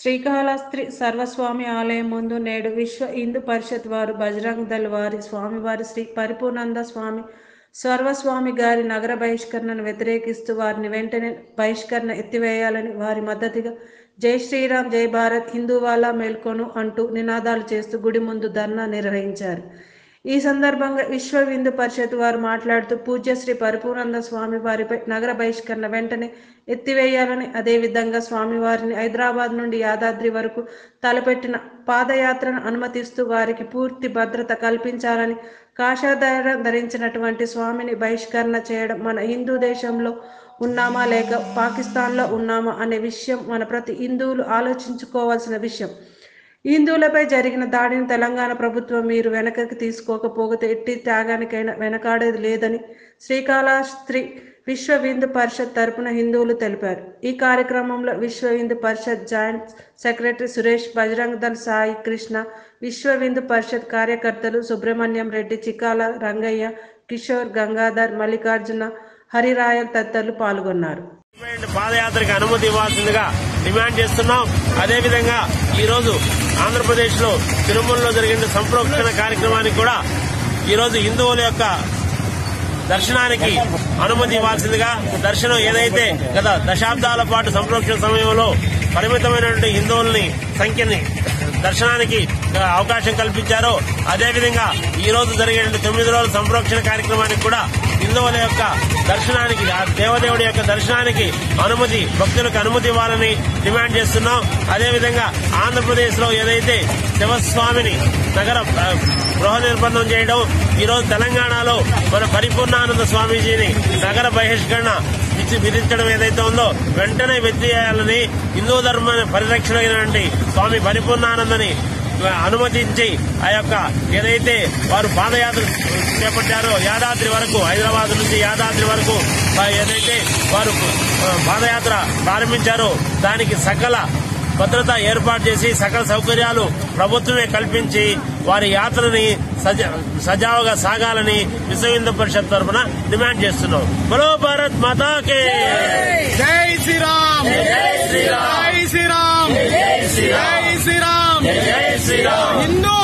శ్రీకాళహస్తి సర్వస్వామి ఆలయం ముందు నేడు విశ్వ హిందూ పరిషత్ వారు బజరంగ్ దళ్ వారి స్వామివారి శ్రీ పరిపూర్ణానంద స్వామి సర్వస్వామి గారి నగర బహిష్కరణను వ్యతిరేకిస్తూ వారిని వెంటనే బహిష్కరణ ఎత్తివేయాలని వారి మద్దతుగా జై శ్రీరామ్ జై భారత్ హిందూవాలా మేల్కొను అంటూ నినాదాలు చేస్తూ గుడి ముందు ధర్నా నిర్వహించారు ఈ సందర్భంగా విశ్వ హిందూ పరిషత్ వారు మాట్లాడుతూ పూజ్య శ్రీ పరిపూర్ణానంద స్వామి వారిపై నగర బహిష్కరణ వెంటనే ఎత్తివేయాలని అదేవిధంగా స్వామివారిని హైదరాబాద్ నుండి యాదాద్రి వరకు తలపెట్టిన పాదయాత్రను అనుమతిస్తూ వారికి పూర్తి భద్రత కల్పించాలని కాషాదారం ధరించినటువంటి స్వామిని బహిష్కరణ చేయడం మన హిందూ దేశంలో ఉన్నామా లేక పాకిస్తాన్లో ఉన్నామా అనే విషయం మన ప్రతి హిందువులు ఆలోచించుకోవాల్సిన విషయం హిందువులపై జరిగిన దాడిని తెలంగాణ ప్రభుత్వం మీరు వెనకకి తీసుకోకపోతే ఎట్టి త్యాగానికైనా వెనకాడేది లేదని శ్రీకాళహస్త్రి విశ్వ హిందూ పరిషత్ తరపున హిందువులు తెలిపారు ఈ కార్యక్రమంలో విశ్వ హిందూ పరిషత్ జాయింట్ సెక్రటరీ సురేష్ బజరంగ్ దళ్ సాయి కృష్ణ విశ్వ హిందూ పరిషత్ కార్యకర్తలు సుబ్రహ్మణ్యం రెడ్డి చికాల రంగయ్య కిషోర్ గంగాధర్ మల్లికార్జున హరిరాయల్ తదితరులు పాల్గొన్నారు పాదయాత్రకు అనుమతి ఇవ్వాల్సిందిగా డిమాండ్ చేస్తున్నాం అదేవిధంగా ఈ రోజు ఆంధ్రప్రదేశ్ లో తిరుమలలో జరిగిన సంప్రోక్షణ కార్యక్రమానికి కూడా ఈ రోజు హిందువుల యొక్క దర్శనానికి అనుమతి ఇవ్వాల్సిందిగా దర్శనం ఏదైతే గత దశాబ్దాల పాటు సంప్రోక్షణ సమయంలో పరిమితమైనటువంటి హిందువుల్ని సంఖ్యని దర్శనానికి అవకాశం కల్పించారో అదేవిధంగా ఈ రోజు జరిగే తొమ్మిది రోజుల సంప్రోక్షణ కార్యక్రమానికి కూడా హిందువుల యొక్క దర్శనానికి ఆ దేవదేవుడి యొక్క దర్శనానికి అనుమతి భక్తులకు అనుమతి ఇవ్వాలని డిమాండ్ చేస్తున్నాం అదేవిధంగా ఆంధ్రప్రదేశ్ లో ఏదైతే శివస్వామిని నగర ఆ, గృహ నిర్బంధం చేయడం ఈ రోజు తెలంగాణలో మన పరిపూర్ణానంద స్వామీజీని నగర బహిష్కరణ విధి- విధించడం ఏదైతే ఉందో వెంటనే వెత్తివేయాలని హిందూ ధర్మ పరిరక్షణ అయినటువంటి స్వామి పరిపూర్ణానందని అనుమతించి ఆ యొక్క ఏదైతే వారు పాదయాత్ర చేపట్టారో యాదాద్రి వరకు హైదరాబాద్ నుంచి యాదాద్రి వరకు ఆ ఏదైతే వారు ఆ, పాదయాత్ర ప్రారంభించారో దానికి సకల భద్రత ఏర్పాటు చేసి సకల సౌకర్యాలు ప్రభుత్వమే కల్పించి వారి యాత్రని సజ- సజావుగా సాగాలని విశ్వ హిందూ పరిషత్ తరఫున డిమాండ్ చేస్తున్నాం బలో భారత్ మాతాకే జై శ్రీరామ్ జై శ్రీరామ్ జై శ్రీరామ్ జై శ్రీరామ్ హిందూ